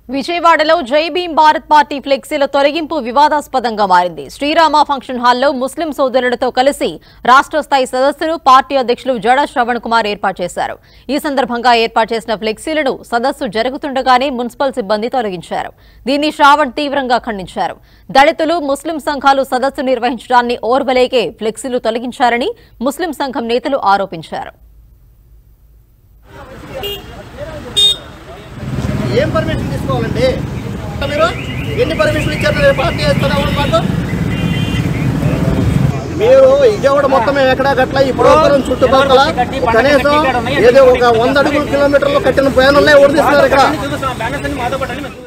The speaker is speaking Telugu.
విజయవాడలో జై భీం భారత్ పార్టీ ఫ్లెక్సీల తొలగింపు వివాదాస్పదంగా మారింది శ్రీరామ ఫంక్షన్ హాల్లో ముస్లిం సోదరులతో కలిసి రాష్ట్ర స్థాయి సదస్సును పార్టీ అధ్యక్షులు జడ శ్రవణ్ కుమార్ ఏర్పాటు చేశారు ఈ సందర్భంగా ఏర్పాటు చేసిన ఫ్లెక్సీలను సదస్సు జరుగుతుండగానే మున్సిపల్ సిబ్బంది తొలగించారు దీన్ని శ్రావణ్ తీవ్రంగా ఖండించారు దళితులు ముస్లిం సంఘాలు సదస్సు నిర్వహించడాన్ని ఓర్వలేకే ఫ్లెక్సీలు తొలగించారని ముస్లిం సంఘం నేతలు ఆరోపించారు ఏం పర్మిషన్ తీసుకోవాలండి మీరు ఎన్ని పర్మిషన్ ఇచ్చారు మీరు పార్టీ చేస్తారా మాకు మీరు విజయవాడ మొత్తం మేము ఎక్కడా కట్ల ఈ ప్రోగ్రాం చుట్టుపక్కల కనీసం ఏదో ఒక వంద అడుగుల కిలోమీటర్లు కట్టిన ప్రయాణంలో ఓడిస్తున్నారు ఇక్కడ